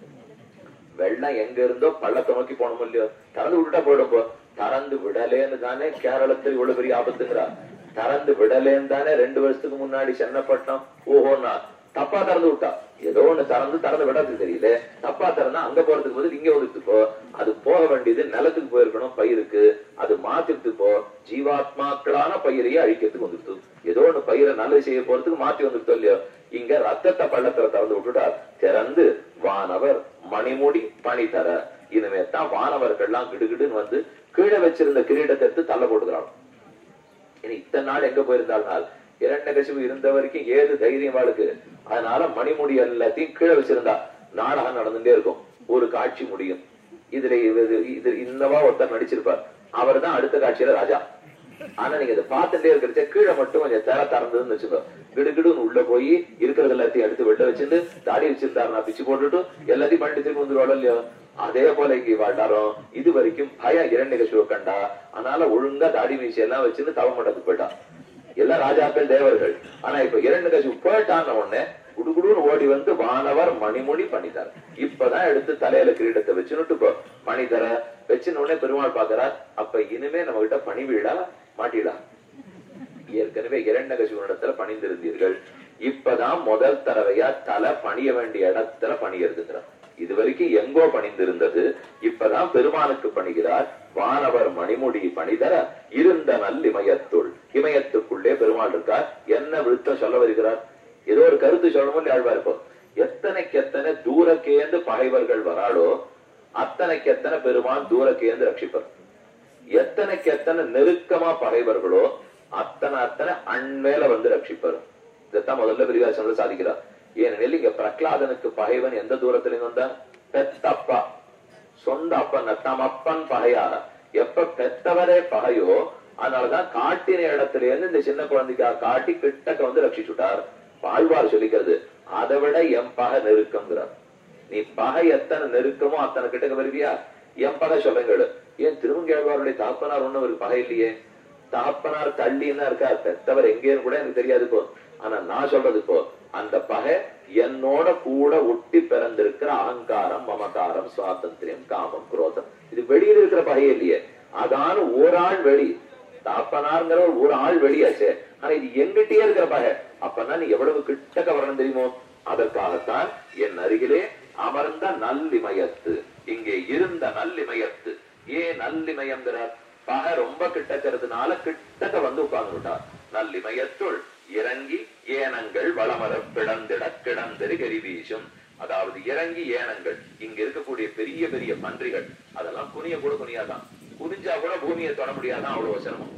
வெள்ளம் எங்க இருந்தோ பள்ளத்தை நோக்கி போனோம் இல்லையோ திறந்து விட்டுட்டா போயிடும் போ திறந்து விடலேன்னு தானே கேரளத்தில் இவ்வளவு பெரிய ஆபத்துங்கிறார் திறந்து விடலேன்னு தானே ரெண்டு வருஷத்துக்கு முன்னாடி சென்னப்பட்டினம் ஓஹோன்னா தப்பா திறந்து விட்டா ஏதோ ஒண்ணு திறந்து திறந்து விடறதுக்கு தெரியல தப்பா திறந்தா அங்க போறதுக்கு பதில் இங்க வந்துட்டு போ அது போக வேண்டியது நிலத்துக்கு போயிருக்கணும் பயிருக்கு அது மாத்திட்டு போ ஜீவாத்மாக்களான பயிரையே அழிக்கிறதுக்கு வந்துடுது ஏதோ ஒண்ணு பயிரை நல்லது செய்ய போறதுக்கு மாத்தி வந்துட்டு இல்லையோ இங்க ரத்தத்தை பள்ளத்துல திறந்து விட்டுட்டார் திறந்து வானவர் மணிமுடி பணி தர இனிமே தான் வானவர்கள்லாம் கிடுகிடுன்னு வந்து கீழே வச்சிருந்த கிரீடத்தை எடுத்து தள்ள போட்டுக்கிறான் இனி இத்தனை நாள் எங்க போயிருந்தால் இரண்ட கசிவு இருந்த வரைக்கும் ஏது தைரியம் வாளுக்கு அதனால மணிமுடி எல்லாத்தையும் கீழே வச்சிருந்தா நாடகம் நடந்துட்டே இருக்கும் ஒரு காட்சி முடியும் இதுல இது இது இன்னவா ஒருத்தர் நடிச்சிருப்பார் அவர் தான் அடுத்த காட்சியில ராஜா ஆனா நீங்க இதை பார்த்துட்டே இருக்கிறச்ச கீழே மட்டும் கொஞ்சம் திற திறந்ததுன்னு வச்சுக்கோ கிடுகிடுன்னு உள்ள போய் இருக்கிறது எல்லாத்தையும் எடுத்து வெளில வச்சிருந்து தாடி வச்சிருந்தாரு நான் பிச்சு போட்டுட்டு எல்லாத்தையும் பண்ணிட்டு திரும்பி வந்துருவாள் இல்லையோ அதே போல இங்க வாழ்ந்தாரும் இது வரைக்கும் பயம் இரண்டு கசுவை கண்டா அதனால ஒழுங்கா தாடி மீசி எல்லாம் வச்சிருந்து தவமட்டத்துக்கு போயிட்டான் எல்லாம் ராஜாக்கள் தேவர்கள் ஆனா இப்ப இரண்டு கசிவு போயிட்டான உடனே குடுகுடுன்னு ஓடி வந்து வானவர் மணிமொழி பண்ணித்தார் இப்பதான் எடுத்து தலையில கிரீடத்தை வச்சுன்னுட்டு இப்போ பணிதர வச்சுன உடனே பெருமாள் பாக்குறார் அப்ப இனிமே நம்ம கிட்ட பணி வீடா மாட்டிடா ஏற்கனவே இரண்ட கசிவனிடத்துல பணிந்திருந்தீர்கள் இப்பதான் முதல் தடவையா தலை பணிய வேண்டிய இடத்துல பணியிருந்துங்கிறார் இது வரைக்கும் எங்கோ பணிந்திருந்தது இப்பதான் பெருமானுக்கு பணிகிறார் வானவர் மணிமுடி பணிதர இருந்த நல் இமயத்துள் இமயத்துக்குள்ளே பெருமாள் இருக்கார் என்ன விழுத்தம் சொல்ல வருகிறார் ஏதோ ஒரு கருத்து சொல்லணும் ஆழ்வா இருப்போம் எத்தனைக்கு எத்தனை தூரக்கேந்து பகைவர்கள் வராளோ அத்தனைக்கு எத்தனை பெருமான் தூரக்கேந்து ரட்சிப்பர் எத்தனைக்கு எத்தனை நெருக்கமா பகைவர்களோ அத்தனை அத்தனை அண்மேல வந்து ரட்சிப்பர் இதைத்தான் முதல்ல விரிவாசனத்துல சாதிக்கிறார் ஏனெனில் இங்க பிரகலாதனுக்கு பகைவன் எந்த தூரத்துல இருந்து வந்தான் பெத்தப்பா சொந்த அப்பன் தம் அப்பன் பகையார எப்ப பெத்தவரே பகையோ அதனாலதான் காட்டின இடத்துல இருந்து இந்த சின்ன குழந்தைக்கா காட்டி கிட்டக்க வந்து ரட்சிச்சுட்டார் வாழ்வார் சொல்லிக்கிறது அதை விட என் பகை நெருக்கம்ங்கிறார் நீ பகை எத்தனை நெருக்கமோ அத்தனை கிட்டக்க வருவியா என் பகை சொல்லுங்கள் ஏன் திருமங்கேழ்வாருடைய தாப்பனார் ஒண்ணு ஒரு பகை இல்லையே தாப்பனார் தள்ளின்னு இருக்கார் பெத்தவர் எங்கேன்னு கூட எனக்கு தெரியாது இப்போ ஆனா நான் சொல்றது இப்போ அந்த பகை என்னோட கூட ஒட்டி பிறந்திருக்கிற அகங்காரம் மமகாரம் சுவாதந்திரியம் காமம் குரோதம் இது வெளியில இருக்கிற பகை இல்லையே அதான ஓராள் வெளி தாப்பனார்ங்கிற ஒரு ஆள் வெளியாச்சே ஆனா இது எங்கிட்டயே இருக்கிற பகை அப்பன்னா நீ எவ்வளவு கிட்டக்க வரணும் தெரியுமோ அதற்காகத்தான் என் அருகிலே அமர்ந்த நல்லிமயத்து இங்கே இருந்த நல்லிமயத்து ஏன் நல்லிமயம்ங்கிறார் பகை ரொம்ப கிட்டக்கிறதுனால கிட்டக்க வந்து உட்கார்ந்து விட்டார் நல்லிமயத்துள் இறங்கி ஏனங்கள் வளமர பிடந்திட கிடந்தெரு கரிவீசும் அதாவது இறங்கி ஏனங்கள் இங்க இருக்கக்கூடிய பெரிய பெரிய பன்றிகள் அதெல்லாம் குனிய கூட குனியாதான் குனிஞ்சா கூட பூமியை தொட முடியாதான் அவ்வளவு சிரமம்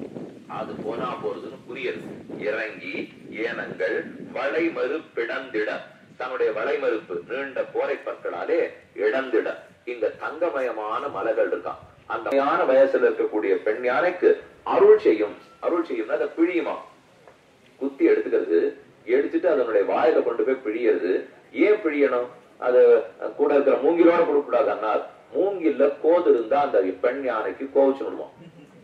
அது போனா போறதுன்னு புரியுது இறங்கி ஏனங்கள் வளைமறு பிடந்திட தன்னுடைய வளைமறுப்பு நீண்ட போரை பற்களாலே இழந்திட இங்க தங்கமயமான மலைகள் இருக்கான் அந்த மயான வயசுல இருக்கக்கூடிய பெண் யானைக்கு அருள் செய்யும் அருள் செய்யும்னா அதை பிழியுமா குத்தி எடுத்துக்கிறது எடுத்துட்டு அதனுடைய வாயில கொண்டு போய் பிழியறது ஏன் பிழியணும் அது கூட இருக்கிற மூங்கிலோட கொடுக்கூடாது அண்ணால் மூங்கில்ல கோது இருந்தா அந்த பெண் யானைக்கு கோவிச்சு விடுவோம்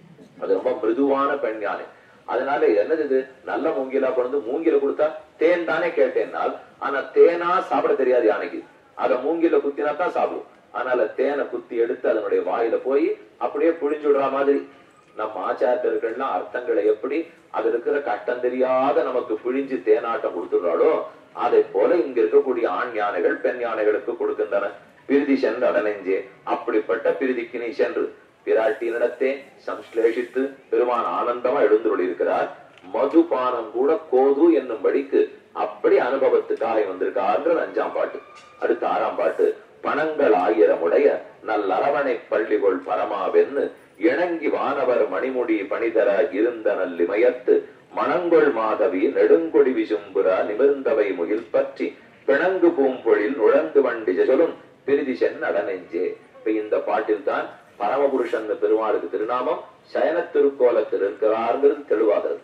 அது ரொம்ப மிருதுவான பெண் யானை அதனால என்னது இது நல்ல மூங்கிலா கொண்டு மூங்கில கொடுத்தா தேன் தானே கேட்டேன்னால் ஆனா தேனா சாப்பிட தெரியாது யானைக்கு அத மூங்கில குத்தினா தான் சாப்பிடும் அதனால தேனை குத்தி எடுத்து அதனுடைய வாயில போய் அப்படியே புழிஞ்சு விடுற மாதிரி நம்ம ஆச்சாரியர்கள்லாம் அர்த்தங்களை எப்படி அது இருக்கிற கட்டம் தெரியாத நமக்கு பிழிஞ்சு தேனாட்டம் கொடுத்துடுறாளோ அதை போல இங்க இருக்கக்கூடிய ஆண் யானைகள் பெண் யானைகளுக்கு கொடுக்கின்றன பிரிதி சென்று அடனெஞ்சே அப்படிப்பட்ட பிரிதிக்கு நீ சென்று பிராட்டியினிடத்தே சம்ஸ்லேஷித்து பெருமான் ஆனந்தமா எழுந்துள்ள இருக்கிறார் மதுபானம் கூட கோது என்னும்படிக்கு அப்படி அனுபவத்துக்காக வந்திருக்காருன்றது அஞ்சாம் பாட்டு அடுத்த ஆறாம் பாட்டு பணங்கள் ஆயிரமுடைய நல்லரவணை பள்ளிகொள் பரமாவென்னு இணங்கி வானவர் மணிமுடி பணிதர இருந்த நல்லிமயத்து மணங்கொள் மாதவி நெடுங்கொடி விசும்புற நிமிர்ந்தவை முகில் பற்றி பிணங்கு பூம்பொழில் நுழந்து வண்டி சொல்லும் பிரிதி சென்னடனெஞ்சே இப்ப இந்த பாட்டில் தான் பரமபுருஷன் பெருமாளுக்கு திருநாமம் சயன திருக்கோலத்தில் இருக்கிறார்ங்கிறது தெளிவாகிறது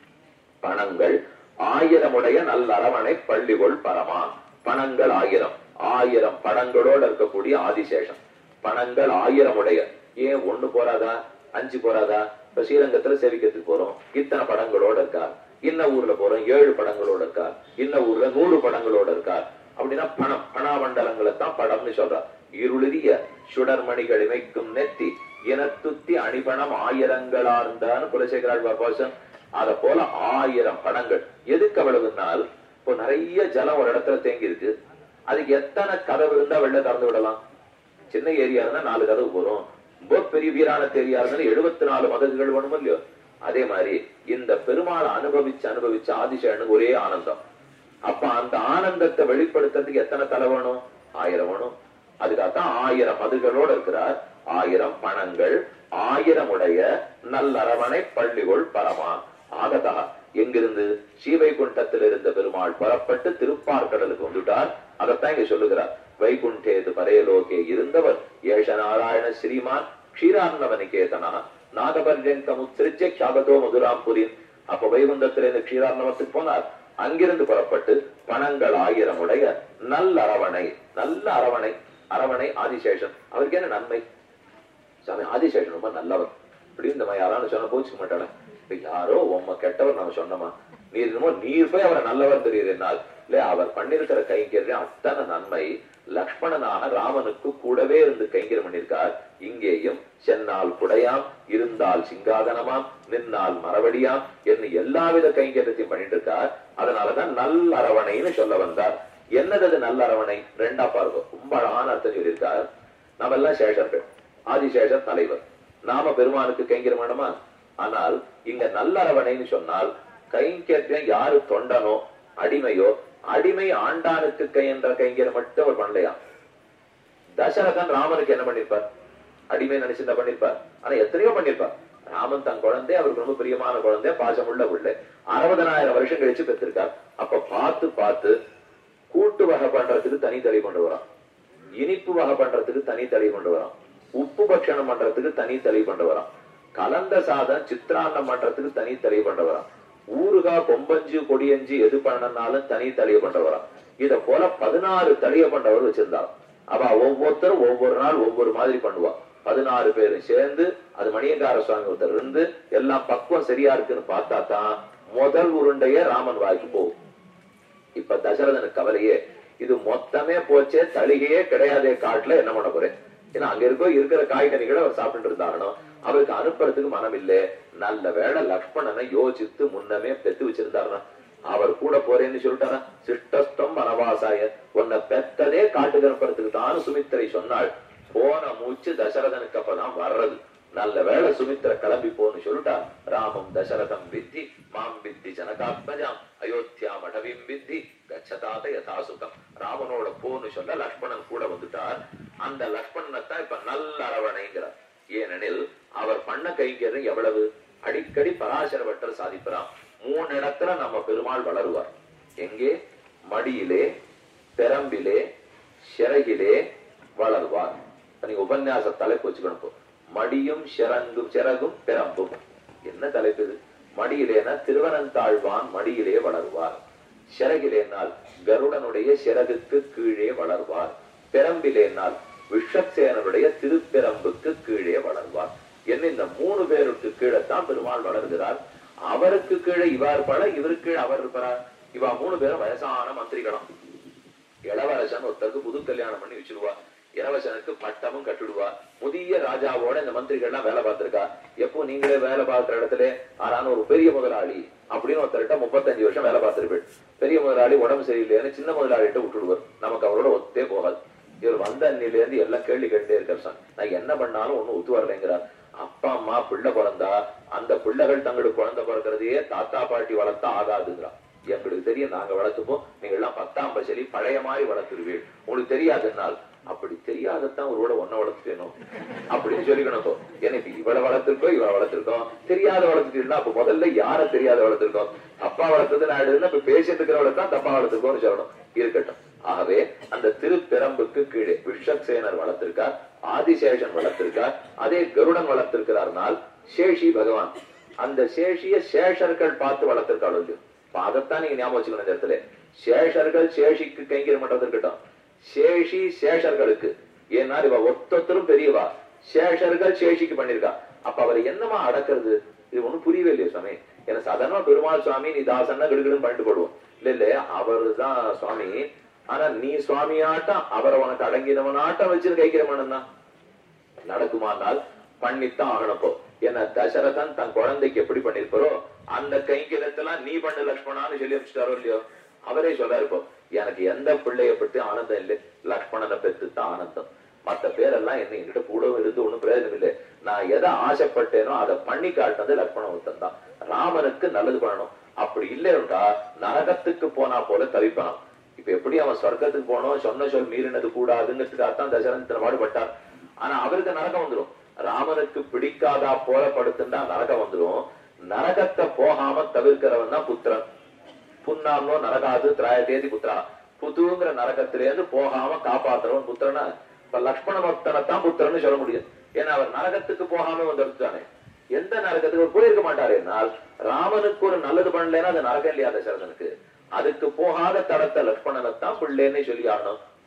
பணங்கள் ஆயிரமுடைய நல்ல அரவணை பள்ளிகொள் பரமா பணங்கள் ஆயிரம் ஆயிரம் பணங்களோடு இருக்கக்கூடிய ஆதிசேஷன் பணங்கள் ஆயிரமுடைய ஏன் ஒண்ணு போறாதா அஞ்சு போறாதா இப்ப ஸ்ரீரங்கத்துல சேவிக்கிறதுக்கு போறோம் இத்தனை படங்களோட இருக்கார் இன்ன ஊர்ல போறோம் ஏழு படங்களோட இருக்கார் இன்ன ஊர்ல நூறு படங்களோட இருக்கார் அப்படின்னா பணம் பணாமண்டலங்களை தான் படம்னு சொல்றார் இருளுதிய சுடர்மணிகள் இமைக்கும் நெத்தி இனத்துத்தி அணிபணம் ஆயிரங்களார்ந்தான்னு குலசேகராழ்வார் கோஷம் அத போல ஆயிரம் படங்கள் எதுக்கு அவ்வளவுனால் இப்போ நிறைய ஜலம் ஒரு இடத்துல தேங்கி இருக்கு அதுக்கு எத்தனை கதவு இருந்தா வெளில திறந்து விடலாம் சின்ன ஏரியா இருந்தா நாலு கதவு போறோம் ரொம்ப பெரிய வீரான ஏரியா இருந்தா எழுபத்தி நாலு மதகுகள் வேணுமோ இல்லையோ அதே மாதிரி இந்த பெருமாளை அனுபவிச்சு அனுபவிச்சு ஆதிசேனுக்கு ஒரே ஆனந்தம் அப்ப அந்த ஆனந்தத்தை வெளிப்படுத்துறதுக்கு எத்தனை தலை வேணும் ஆயிரம் வேணும் அதுக்காகத்தான் ஆயிரம் மதுகளோடு இருக்கிறார் ஆயிரம் பணங்கள் ஆயிரம் உடைய நல்லரவணை பள்ளிகொள் பரமா ஆகதா எங்கிருந்து ஸ்ரீவைகுண்டத்தில் இருந்த பெருமாள் புறப்பட்டு திருப்பார்கடலுக்கு வந்துட்டார் அதைத்தான் இங்க சொல்லுகிறார் வைகுண்டேது பரையலோகே இருந்தவர் ஏஷ நாராயண ஸ்ரீமான் க்ஷீரார்ணவனிகேதனா நாகபர்யங்கம் உத்திரிச்ச கியாபதோ மதுராம்புரின் அப்ப வைகுண்டத்திலிருந்து க்ஷீரார்ணவத்துக்கு போனார் அங்கிருந்து புறப்பட்டு பணங்கள் ஆயிரம் உடைய நல்ல அரவணை நல்ல அரவணை அரவணை ஆதிசேஷன் அவருக்கு என்ன நன்மை சாமி ஆதிசேஷன் ரொம்ப நல்லவர் இப்படி இந்த மாதிரி யாராலும் சொன்ன போச்சுக்க மாட்டாள இப்ப யாரோ உம்ம கெட்டவர் நம்ம சொன்னோமா நீர் என்னமோ நீர் போய் அவரை நல்லவர் தெரியுது என்னால் இல்ல அவர் பண்ணிருக்கிற கைங்கரியம் அத்தனை நன்மை லக்ஷ்மணனாக ராமனுக்கு கூடவே இருந்து கைங்கரியம் பண்ணியிருக்கார் இங்கேயும் சென்னால் குடையாம் இருந்தால் சிங்காதனமாம் நின்னால் மரவடியாம் என்று எல்லாவித கைங்கரியத்தையும் பண்ணிட்டு இருக்கார் அதனாலதான் நல் அரவணைன்னு சொல்ல வந்தார் என்னது அது நல்ல அரவணை ரெண்டா பாருங்க ரொம்ப அழகான அர்த்தம் சொல்லியிருக்கார் நாம எல்லாம் சேஷர்கள் ஆதிசேஷர் தலைவர் நாம பெருமானுக்கு கைங்கரியம் வேணுமா ஆனால் இங்க நல்ல அரவணைன்னு சொன்னால் கைங்கரியம் யாரு தொண்டனோ அடிமையோ அடிமை ஆண்டானுக்கு கை என்ற கைங்கரியம் மட்டும் அவர் பண்ணலையா தசரதன் ராமனுக்கு என்ன பண்ணிருப்பார் அடிமை நினைச்சிருந்தா பண்ணிருப்பார் ஆனா எத்தனையோ பண்ணிருப்பார் ராமன் தன் குழந்தை அவருக்கு ரொம்ப பிரியமான குழந்தை பாசமுள்ள பிள்ளை அறுபதனாயிரம் வருஷம் கழிச்சு பெற்றிருக்கார் அப்ப பார்த்து பார்த்து கூட்டு வகை பண்றதுக்கு தனி தடை கொண்டு வரான் இனிப்பு வகை பண்றதுக்கு தனி தடை கொண்டு வரான் உப்பு பட்சணம் பண்றதுக்கு தனி தடை கொண்டு வரான் கலந்த சாதம் சித்திராண்டம் பண்றதுக்கு தனி தடை கொண்டு வரான் ஊறுகா கொம்பஞ்சு கொடியஞ்சு எது பண்ணனாலும் தனி தளிய கொண்டு வரான் இத போல பதினாறு தளிய பண்றவர் வச்சிருந்தார் அவ ஒவ்வொருத்தரும் ஒவ்வொரு நாள் ஒவ்வொரு மாதிரி பண்ணுவா பதினாறு பேரும் சேர்ந்து அது மணியங்கார சுவாமி ஒருத்தர் இருந்து எல்லாம் பக்குவம் சரியா இருக்குன்னு பார்த்தா தான் முதல் உருண்டைய ராமன் வாய்க்கு போகும் இப்ப தசரதனுக்கு கவலையே இது மொத்தமே போச்சே தளிகையே கிடையாதே காட்டுல என்ன பண்ண போறேன் ஏன்னா அங்க இருக்கோ இருக்கிற காய்கறிகளை அவர் சாப்பிட்டு இருந்தாகணும் அவருக்கு அனுப்புறதுக்கு மனம் இல்ல நல்ல வேளை லக்ஷ்மணனை யோசித்து முன்னமே பெத்து வச்சிருந்தாருனா அவர் கூட போறேன்னு சொல்லிட்டாரா சிஷ்டஸ்டம் வனவாசாய உன்னை பெத்ததே காட்டுக்கு அனுப்புறதுக்கு தான் சுமித்திரை சொன்னாள் போன மூச்சு தசரதனுக்கு அப்பதான் வர்றது நல்ல வேளை சுமித்திர கிளம்பி போன்னு சொல்லிட்டா ராமம் தசரதம் வித்தி மாம் வித்தி ஜனகாத்மஜாம் அயோத்தியா மடவிம் வித்தி கச்சதாத யதாசுகம் ராமனோட போன்னு சொல்ல லக்ஷ்மணன் கூட வந்துட்டார் அந்த லக்ஷ்மணனை தான் இப்ப நல்ல அரவணைங்கிறார் ஏனெனில் அவர் பண்ண கைங்கரியம் எவ்வளவு அடிக்கடி பராசர பட்டர் சாதிப்பறாம் மூணு இடத்துல நம்ம பெருமாள் வளருவார் எங்கே மடியிலே பெரம்பிலே சிறகிலே வளருவார் நீங்க உபன்யாச தலைப்பு வச்சுக்கணும் இப்போ. மடியும் சிறங்கும் சிறகும் பெரம்பும் என்ன தலைப்பு இது மடியிலேனா திருவனந்தாழ்வான் மடியிலே வளருவார் சிறகிலேனால் கருடனுடைய சிறகுக்கு கீழே வளர்வார் பெரம்பிலேனால் விஷக்சேனனுடைய திருப்பெரம்புக்கு கீழே வளர்வார் என்ன இந்த மூணு பேருக்கு கீழே தான் பெருமாள் வளர்கிறார் அவருக்கு கீழே இவர் பல இவருக்கு கீழே அவர் இருப்பார் இவா மூணு பேரும் வயசான மந்திரிகளும் இளவரசன் ஒருத்தருக்கு புது கல்யாணம் பண்ணி வச்சிருவா இளவரசனுக்கு பட்டமும் கட்டிடுவா முதிய ராஜாவோட இந்த மந்திரிகள்லாம் வேலை பார்த்திருக்கா எப்போ நீங்களே வேலை பார்க்கிற இடத்துல ஆறான ஒரு பெரிய முதலாளி அப்படின்னு ஒருத்தர்கிட்ட முப்பத்தஞ்சு வருஷம் வேலை பார்த்திருப்பேன் பெரிய முதலாளி உடம்பு சரியில்லைன்னு சின்ன முதலாளிகிட்ட விட்டுடுவார் நமக்கு அவரோட ஒத்தே போகாது இவர் வந்த அன்னில இருந்து எல்லாம் கேள்வி கேட்டே இருக்கார் சார் நான் என்ன பண்ணாலும் ஒண்ணும் ஒத்து வரலைங்கிறார் அப்பா அம்மா பிள்ளை பிறந்தா அந்த பிள்ளைகள் தங்களுக்கு குழந்தை பிறக்கிறதையே தாத்தா பாட்டி வளர்த்தா ஆகாதுங்கிறான் எங்களுக்கு தெரியும் நாங்க வளர்த்துப்போம் நீங்க எல்லாம் பத்தாம் பசலி பழைய மாதிரி வளர்த்துருவீள் உங்களுக்கு தெரியாதுன்னால் அப்படி தெரியாதத்தான் ஒருவோட ஒன்ன வளர்த்துட்டேனும் அப்படின்னு சொல்லிக்கணும் இப்போ எனக்கு இவளை வளர்த்திருக்கோம் இவளை வளர்த்திருக்கோம் தெரியாத வளர்த்துட்டீங்கன்னா அப்ப முதல்ல யார தெரியாத வளர்த்திருக்கோம் அப்பா வளர்த்தது நான் எடுதுன்னா இப்ப பேசிட்டு இருக்கிறவளை தான் தப்பா வளர்த்திருக்கோம்னு சொல்லணும் இருக்கட்டும் ஆகவே அந்த திருப்பெரம்புக்கு கீழே விஷக்சேனர் வளர்த்திருக்கார் ஆதிசேஷன் வளர்த்திருக்கார் அதே கருடன் வளர்த்திருக்கிறார்னால் சேஷி பகவான் அந்த சேஷிய சேஷர்கள் பார்த்து வளர்த்திருக்காள் இல்லையோ இப்ப அதைத்தான் நீங்க ஞாபகம் வச்சுக்கணும் இந்த இடத்துல சேஷர்கள் சேஷிக்கு கைங்கரியம் பண்றது இருக்கட்டும் சேஷி சேஷர்களுக்கு ஏன்னா இவ ஒத்தொத்தரும் பெரியவா சேஷர்கள் சேஷிக்கு பண்ணிருக்கா அப்ப அவரை என்னமா அடக்கிறது இது ஒண்ணும் புரியவே இல்லையா சுவாமி ஏன்னா சாதாரண பெருமாள் சுவாமி நீ தாசன்னா கிடுகிடுன்னு பண்ணிட்டு போடுவோம் இல்ல இல்ல அவரு தான் சுவாமி ஆனா நீ சுவாமியாட்டம் அவரை உனக்கு அடங்கினவனாட்டம் வச்சு கைக்கிறவன் தான் நடக்குமானால் பண்ணித்தான் ஆகணப்போ ஏன்னா தசரதன் தன் குழந்தைக்கு எப்படி பண்ணிருப்பாரோ அந்த கைங்கிரத்தெல்லாம் நீ பண்ணு லக்ஷ்மணான்னு சொல்லி அமிச்சிட்டாரோ இல்லையோ அவரே சொல்றாரு இப்போ எனக்கு எந்த பிள்ளைய பற்றி ஆனந்தம் இல்லை லக்ஷ்மணனை பெற்று தான் ஆனந்தம் மத்த பேரெல்லாம் என்ன என்கிட்ட கூட இருந்து ஒண்ணும் பிரயோஜனம் இல்லை நான் எதை ஆசைப்பட்டேனோ அதை பண்ணி காட்டினது லக்ஷ்மண ஒருத்தன் தான் ராமனுக்கு நல்லது பண்ணணும் அப்படி இல்லைன்னா நரகத்துக்கு போனா போல தவிப்பான் இப்ப எப்படி அவன் சொர்க்கத்துக்கு போனோம் சொன்ன சொல் மீறினது கூடாதுங்கிறதுக்காகத்தான் தசரந்தன் பாடுபட்டார் ஆனா அவருக்கு நரகம் வந்துரும் ராமனுக்கு பிடிக்காதா போல படுத்துட்டா நரகம் வந்துரும் நரகத்தை போகாம தவிர்க்கிறவன் தான் புத்திரன் புன்னாமோ நரகாது திராயதேதி புத்திரா புத்துங்கிற நரகத்திலேருந்து போகாம காப்பாத்துறவன் புத்திரனா இப்ப லக்ஷ்மண பக்தனைத்தான் புத்திரன்னு சொல்ல முடியும் ஏன்னா அவர் நரகத்துக்கு போகாம வந்துருத்தானே எந்த நரகத்துக்கு அவர் போயிருக்க மாட்டாரு என்னால் ராமனுக்கு ஒரு நல்லது பண்ணலன்னா அது நரகம் இல்லையா தசரதனுக்கு அதுக்கு போகாத தடத்தை லக்ஷ்மணனைத்தான் பிள்ளைன்னு சொல்லி ஆகணும்